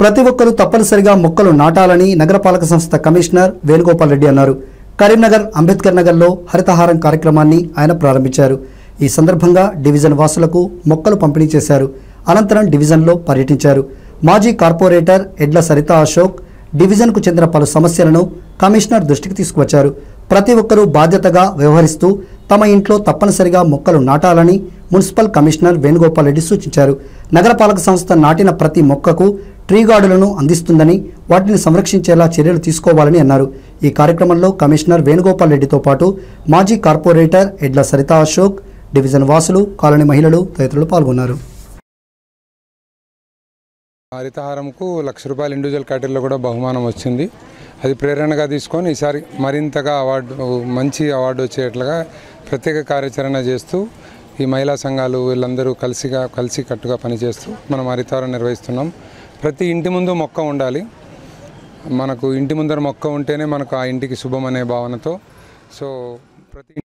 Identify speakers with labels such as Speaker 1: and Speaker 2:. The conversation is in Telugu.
Speaker 1: ప్రతి ఒక్కరూ తప్పనిసరిగా మొక్కలు నాటాలని నగరపాలక సంస్థ కమిషనర్ వేణుగోపాల్ రెడ్డి అన్నారు కరీంనగర్ అంబేద్కర్ నగర్లో హరితహారం కార్యక్రమాన్ని ఆయన ప్రారంభించారు ఈ సందర్భంగా డివిజన్ వాసులకు మొక్కలు పంపిణీ చేశారు అనంతరం డివిజన్లో పర్యటించారు మాజీ కార్పొరేటర్ ఎడ్ల సరిత అశోక్ డివిజన్కు చెందిన పలు సమస్యలను కమిషనర్ దృష్టికి తీసుకువచ్చారు ప్రతి ఒక్కరూ బాధ్యతగా వ్యవహరిస్తూ తమ ఇంట్లో తప్పనిసరిగా మొక్కలు నాటాలని మున్సిపల్ కమిషనర్ వేణుగోపాల్ రెడ్డి సూచించారు నగరపాలక సంస్థ నాటిన ప్రతి మొక్కకు ట్రీ గార్డులను అందిస్తుందని వాటిని సంరక్షించేలా చర్యలు తీసుకోవాలని అన్నారు ఈ కార్యక్రమంలో కమిషనర్ వేణుగోపాల్ రెడ్డితో పాటు మాజీ కార్పొరేటర్ ఎడ్ల సరితా అశోక్ డివిజన్ వాసులు కాలనీ మహిళలు తదితరులు పాల్గొన్నారు
Speaker 2: హరితహారంకు లక్ష రూపాయల ఇండివిజువల్ కేటగిరీలో కూడా బహుమానం వచ్చింది అది ప్రేరణగా తీసుకొని ఈసారి మరింతగా అవార్డు మంచి అవార్డు వచ్చేట్లుగా ప్రత్యేక కార్యాచరణ చేస్తూ ఈ మహిళా సంఘాలు వీళ్ళందరూ కలిసిగా కలిసి కట్టుగా పనిచేస్తూ మనం హరితహారం నిర్వహిస్తున్నాం ప్రతి ఇంటి ముందు మొక్క ఉండాలి మనకు ఇంటి ముందర మొక్క ఉంటేనే మనకు ఆ ఇంటికి శుభం అనే భావనతో సో ప్రతి